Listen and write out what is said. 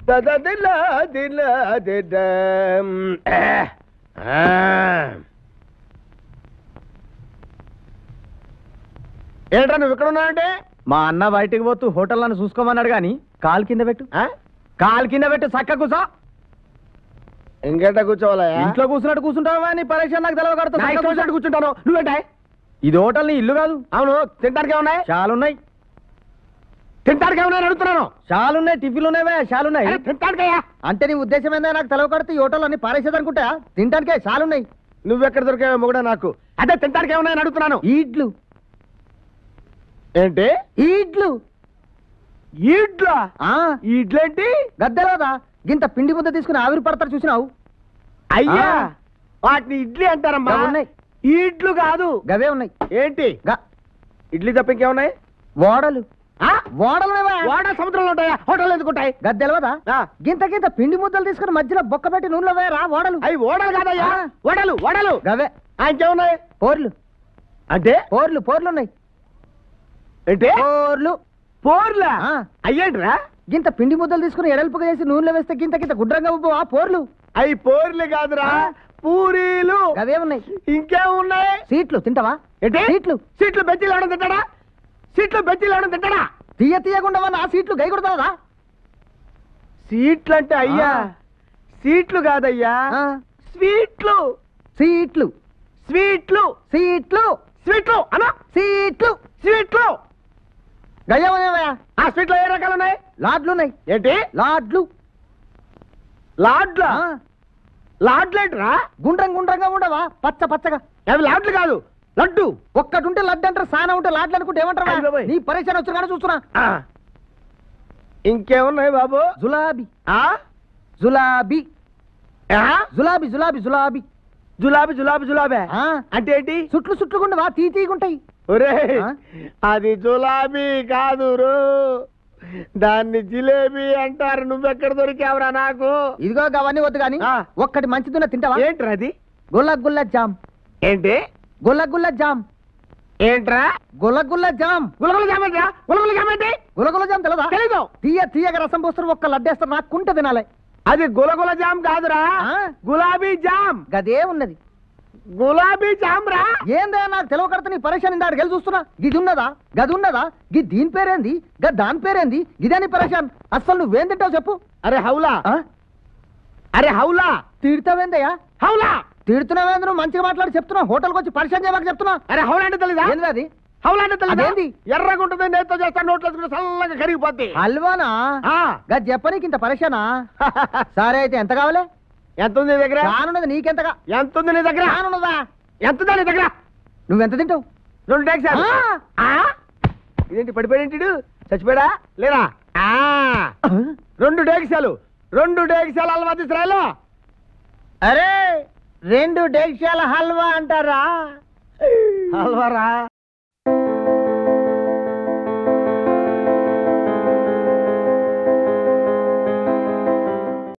దదదిలా దిలా దిడం. ఆ. ఏంట్రా నువ్వు ఇక్కడ ఉన్నావంటే మా అన్న బయటికి పోతూ హోటల్ నన్ను చూసుకోమన్నాడు గాని కాలు కింద పెట్టు కాలు కింద పెట్టు చక్క కూసా ఇంకేట కూర్చోవాలా ఇంట్లో కూర్చున్నట్టు కూర్చుంటావా నీ పరీక్ష నాకు నా ఇష్టం తెలవకడతా వచ్చినట్టు కూర్చుంటాను నువ్వేంటే ఇది హోటల్ నీ ఇల్లు కాదు అవును తింటానికి ఏమున్నాయి చాలా ఉన్నాయి తింటానికి ఏమున్నాయి అడుగుతున్నాను చాలా ఉన్నాయి టిఫిన్లు ఉన్నావే చాలా ఉన్నాయి అరే, తింటానికయ్యా అంటే నీ ఉద్దేశం ఏందా నాకు తెలవకడితే ఈ హోటల్ అన్ని పారేసేదనుకుంటా తినడానికే చాలా ఉన్నాయి నువ్వెక్కడ దొరికావో మొగుడా నాకు అదే తింటానికి ఏమున్నాయని అడుగుతున్నాను ఈడ్లు ఏంటి ఈడ్లు ఈడ్లా ఆ ఈడ్లేంటి గద్దెలోదా గింత పిండి ముద్ద తీసుకుని ఆవిరి పడతారు చూసినావు అయ్యా ఆ. వాటిని ఇడ్లీ అంటారమ్మా గవి ఉన్నాయి. ఈడ్లు కాదు గవే ఉన్నాయి ఏంటి గ ఇడ్లీ తప్ప ఇంకేమున్నాయి ఓడలు ఆ? ఓడలు వాడ సముద్రంలో ఉంటాయా హోటల్ ఎందుకు ఉంటాయి గద్దెలవదా ఆ. గింత గింత పిండి ముద్దలు తీసుకుని మధ్యలో బొక్క పెట్టి నూనెలో వేయరా ఓడలు అవి ఓడలు కాదయ్యా ఆ. వడలు వడలు గవే ఆ, ఇంకేమున్నాయి పోర్లు అంటే పోర్లు పోర్లు ఉన్నాయి ఏంటి పోర్లు పోర్లా ఆ. అయ్యేంట్రా గింత పిండి ముద్దలు తీసుకుని ఎడల్పుగా చేసి నూనెలో వేస్తే గింత గింత గుడ్రంగా ఉబ్బు ఆ పోర్లు అవి పోర్లు కాదురా ఆ. పూరీలు గవే ఉన్నాయి ఇంకేమున్నాయి సీట్లు తింటావా ఏంటి సీట్లు సీట్లు బెజ్జీలు ఎవడం తింటాడా సీట్లు బెజ్జీలు ఎవడం తింటాడా తీయ తీయకుండా నా సీట్లు గై కొడతావా సీట్లు అంటే అయ్యా సీట్లు కాదయ్యా ఆ. స్వీట్లు సీట్లు స్వీట్లు సీట్లు స్వీట్లు అనా సీట్లు స్వీట్లు గయ్యమనేవా ఆ స్వీట్లో ఏ రకాలు ఉన్నాయి లాడ్లు ఉన్నాయి ఏంటి లాడ్లు లాడ్లా ఆ, లాడ్లేంట్రా గుండ్రం గుండ్రంగా ఉండవా పచ్చ పచ్చగా అవి లాడ్లు కాదు లడ్డు ఒక్కటి ఉంటే లడ్డు అంటారు సానా ఉంటే లాడ్లు అనుకుంటే అయ్ ఏమంటారా బాబోయ్. నీ పరీక్ష వచ్చి కానీ చూస్తున్నా ఆ. ఇంకేమున్నాయి బాబు జులాబీ ఆ జులాబీ ఆ? జులాబీ జులాబీ జులాబీ జులాబీ జులాబీ జులాబీ ఆ, అంటే ఏంటి చుట్లు చుట్లుగుండవా తీ తీగుంటాయి ఒరే ఆ? అది జులాబీ కాదు రో దాన్ని జిలేబీ అంటారు నువ్వెక్కడ దొరికావురా నాకు ఇదిగో అవన్నీ వద్దు కానీ ఆ. ఒక్కటి మంచిదిన్న తింటావా ఏంట్రా అది గుల్ల గుల్ల జామ్ ఏంటి గుల్ల గుల్ల జామ్ ఏంట్రా గుల్ల గుల్ల జామ్ గులగుల జామేంట్రా గులగుల జామేంటి గుల్ల గుల్ల జామ్ తెలదా తెలీదు తీయ తీయగా రసం పోస్తారు ఒక్క లడ్డేస్తారు నాకు కుంట తినాలి అది గులగుల జామ్ కాదురా ఆ? గులాబీ జామ్ గదే ఉన్నది గులాబీ జామ్ రా ఏందా నాకు తెలవకడత నీ పరేషాన్ ఇందాడు గెలి చూస్తున్నా గిది ఉన్నదా గది ఉన్నదా గి దీని పేరేంది గ దాని పేరేంది గిదని పరేషాన్ అసలు నువ్వేం తింటావు చెప్పు అరే హౌలా ఆ? అరే హౌలా తిడతావేందయ్యా హౌలా తిడుతున్నావేంది నువ్వు మంచిగా మాట్లాడి చెప్తున్నా హోటల్కి వచ్చి పరిచయం చేయమని చెప్తున్నా అరే హౌలా అంటే తెలీదా ఏంది అది హౌలా అంటే తెలీదా అదేంది? ఎర్రగా ఉంటుంది నేతో చేస్తా నోట్లో వేసుకుంటే చల్లగా కరిగిపోద్ది హల్వానా ఆ. గది చెప్పనీకి ఇంత పరేషానా సరే అయితే ఎంత కావాలి ఎంత ఉంది నీ దగ్గర కానున్నది నీకెంతగా ఎంత ఉంది నీ దగ్గర కానున్నదా ఎంత ఉంది నీ దగ్గర నువ్వెంత తింటావు రెండు ట్యాక్స్ ఆ. ఇదేంటి పడిపోయాడేంటి చచ్చిపోయాడా లేరా ఆ. రెండు డేక్సాలు రెండు డేక్సాలు అల్వా తీసురాయలో అరే రెండు డేక్షాల హల్వా అంటారా హల్వా రా